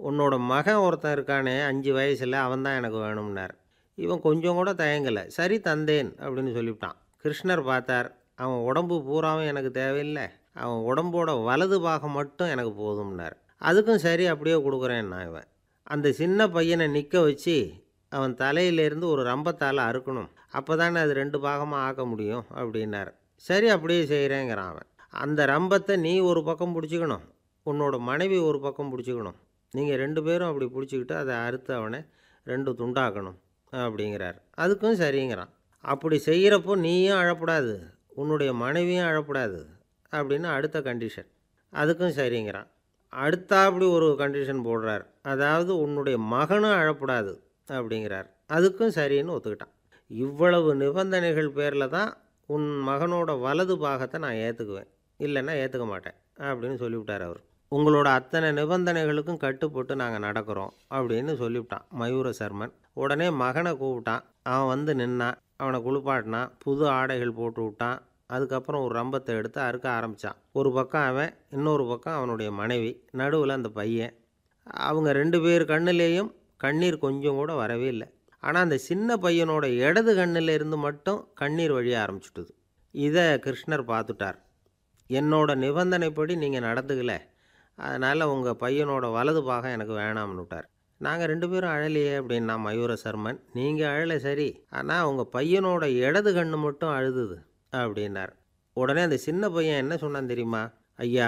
உன்னோட மகன் ஒருத்தன் இருக்கானே அஞ்சு வயசில் அவன் தான் எனக்கு வேணும்னார் இவன் கொஞ்சம் கூட தயங்கலை சரி தந்தேன் அப்படின்னு சொல்லிவிட்டான் கிருஷ்ணர் பார்த்தார் அவன் உடம்பு பூராவும் எனக்கு தேவையில்லை அவன் உடம்போட வலது பாகம் மட்டும் எனக்கு போதும்னார் அதுக்கும் சரி அப்படியே கொடுக்குறேன் நான் இவன் அந்த சின்ன பையனை நிற்க வச்சு அவன் தலையிலேருந்து ஒரு ரம்பத்தால் அறுக்கணும் அப்போ தானே அது ரெண்டு பாகமாக ஆக்க முடியும் அப்படின்னார் சரி அப்படியே செய்கிறேங்கிறான் அவன் அந்த ரம்பத்தை நீ ஒரு பக்கம் பிடிச்சிக்கணும் உன்னோட மனைவி ஒரு பக்கம் பிடிச்சிக்கணும் நீங்கள் ரெண்டு பேரும் அப்படி பிடிச்சிக்கிட்டு அதை அறுத்து அவனை ரெண்டு துண்டாக்கணும் அப்படிங்கிறார் அதுக்கும் சரிங்கிறான் அப்படி செய்கிறப்போ நீயும் அழக்கூடாது உன்னுடைய மனைவியும் அழக்கூடாது அப்படின்னு அடுத்த கண்டிஷன் அதுக்கும் சரிங்கிறான் அடுத்த அப்படி ஒரு கண்டிஷன் போடுறார் அதாவது உன்னுடைய மகனும் அழக்கூடாது அப்படிங்கிறார் அதுக்கும் சரின்னு ஒத்துக்கிட்டான் இவ்வளவு நிபந்தனைகள் பேரில் தான் உன் மகனோட வலது பாகத்தை நான் ஏற்றுக்குவேன் இல்லைன்னா ஏற்றுக்க மாட்டேன் அப்படின்னு சொல்லிவிட்டார் அவர் உங்களோட அத்தனை நிபந்தனைகளுக்கும் கட்டுப்பட்டு நாங்கள் நடக்கிறோம் அப்படின்னு சொல்லிவிட்டான் மயூர சர்மன் உடனே மகனை கூப்பிட்டான் அவன் வந்து நின்னான் அவனை குளிப்பாட்டினான் புது ஆடைகள் போட்டு விட்டான் அதுக்கப்புறம் ஒரு ரம்பத்தை எடுத்து அறுக்க ஆரம்பித்தான் ஒரு பக்கம் அவன் இன்னொரு பக்கம் அவனுடைய மனைவி நடுவில் அந்த பையன் அவங்க ரெண்டு பேர் கண்ணுலேயும் கண்ணீர் கொஞ்சம் கூட வரவே இல்லை ஆனால் அந்த சின்ன பையனோட இடது கண்ணில் இருந்து மட்டும் கண்ணீர் வழிய ஆரம்பிச்சுட்டுது இதை கிருஷ்ணர் பார்த்துட்டார் என்னோட நிபந்தனைப்படி நீங்கள் நடந்துக்கல அதனால் உங்கள் பையனோட வலது பாகம் எனக்கு வேணாம்னு விட்டார் நாங்கள் ரெண்டு பேரும் அழலையே அப்படின்னா மயூர சர்மன் நீங்கள் அழலை சரி ஆனால் உங்கள் பையனோட இடது கண்ணு மட்டும் அழுதுது அப்படின்னார் உடனே அந்த சின்ன பையன் என்ன சொன்னான் தெரியுமா ஐயா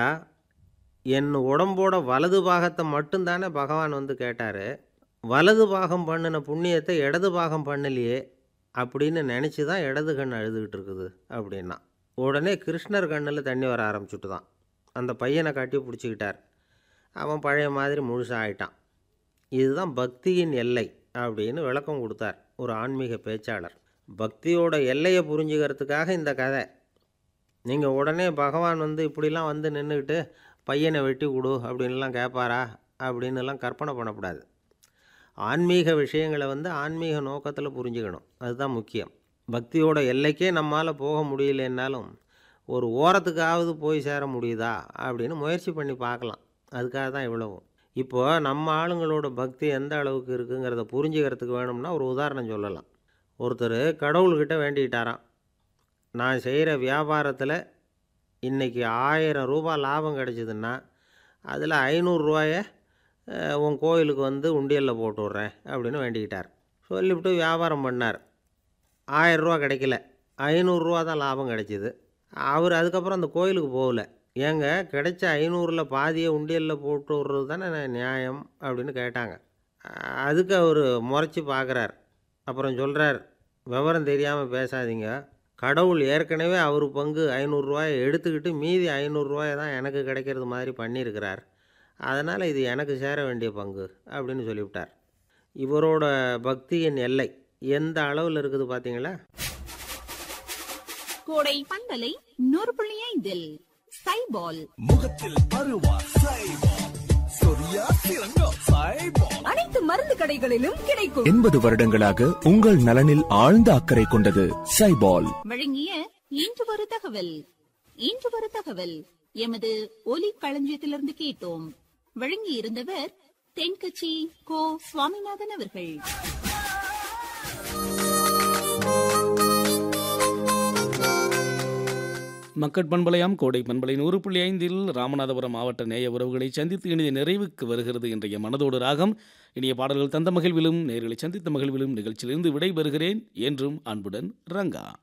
என் உடம்போட வலது பாகத்தை மட்டும்தானே பகவான் வந்து கேட்டார் வலது பாகம் பண்ணின புண்ணியத்தை இடது பாகம் பண்ணலையே அப்படின்னு நினச்சி தான் இடது கண் அழுதுகிட்டு இருக்குது அப்படின்னா உடனே கிருஷ்ணர் கண்ணில் தண்ணி வர ஆரம்பிச்சுட்டு தான் அந்த பையனை கட்டி பிடிச்சிக்கிட்டார் அவன் பழைய மாதிரி முழுசாக ஆயிட்டான் இதுதான் பக்தியின் எல்லை அப்படின்னு விளக்கம் கொடுத்தார் ஒரு ஆன்மீக பேச்சாளர் பக்தியோட எல்லையை புரிஞ்சுக்கிறதுக்காக இந்த கதை நீங்கள் உடனே பகவான் வந்து இப்படிலாம் வந்து நின்றுக்கிட்டு பையனை வெட்டி கொடு அப்படின்லாம் கேட்பாரா அப்படின்னுலாம் கற்பனை பண்ணக்கூடாது ஆன்மீக விஷயங்களை வந்து ஆன்மீக நோக்கத்தில் புரிஞ்சுக்கணும் அதுதான் முக்கியம் பக்தியோட எல்லைக்கே நம்மால் போக முடியலன்னாலும் ஒரு ஓரத்துக்காவது போய் சேர முடியுதா அப்படின்னு முயற்சி பண்ணி பார்க்கலாம் அதுக்காக தான் இவ்வளவும் இப்போது நம்ம ஆளுங்களோட பக்தி எந்த அளவுக்கு இருக்குங்கிறத புரிஞ்சுக்கிறதுக்கு வேணும்னா ஒரு உதாரணம் சொல்லலாம் ஒருத்தர் கடவுள்கிட்ட வேண்டிக்கிட்டாராம் நான் செய்கிற வியாபாரத்தில் இன்றைக்கி ஆயிரம் ரூபாய் லாபம் கிடச்சிதுன்னா அதில் ஐநூறுரூவாயை உன் கோயிலுக்கு வந்து உண்டியலில் போட்டு விட்றேன் அப்படின்னு வேண்டிக்கிட்டார் சொல்லிவிட்டு வியாபாரம் பண்ணார் ஆயரூவா கிடைக்கல ஐநூறுரூவா தான் லாபம் கிடைச்சிது அவர் அதுக்கப்புறம் அந்த கோயிலுக்கு போகல ஏங்க கிடைச்ச ஐநூறில் பாதியை உண்டியலில் போட்டு விட்றது தானே நியாயம் அப்படின்னு கேட்டாங்க அதுக்கு அவர் முறைச்சி பார்க்குறார் அப்புறம் சொல்கிறார் விவரம் தெரியாமல் பேசாதீங்க கடவுள் ஏற்கனவே அவர் பங்கு ஐநூறுரூவாயை எடுத்துக்கிட்டு மீதி ஐநூறுரூவாயை தான் எனக்கு கிடைக்கிறது மாதிரி பண்ணியிருக்கிறார் அதனால் இது எனக்கு சேர வேண்டிய பங்கு அப்படின்னு சொல்லிவிட்டார் இவரோட பக்தியின் எல்லை எந்த அளவில் இருக்குது பார்த்தீங்களா கோடை பந்தலை நூறு புள்ளி ஐந்தில் சைபால் முகத்தில் பருவா சைபால் சொரியா சிறங்கோ சைபால் அனைத்து மருந்து கடைகளிலும் கிடைக்கும் எண்பது வருடங்களாக உங்கள் நலனில் ஆழ்ந்த அக்கறை கொண்டது சைபால் வழங்கிய இன்று ஒரு தகவல் இன்று ஒரு தகவல் எமது ஒலி களஞ்சியத்திலிருந்து கேட்டோம் வழங்கி இருந்தவர் தென்கட்சி கோ சுவாமிநாதன் அவர்கள் மக்கட் பண்பலையாம் கோடை பண்பலை நூறு புள்ளி ஐந்தில் ராமநாதபுரம் மாவட்ட நேய உறவுகளை சந்தித்து இனிய நிறைவுக்கு வருகிறது இன்றைய மனதோடு ராகம் இனிய பாடல்கள் தந்த மகிழ்விலும் நேர்களை சந்தித்த மகிழ்விலும் நிகழ்ச்சியிலிருந்து விடைபெறுகிறேன் என்றும் அன்புடன் ரங்கா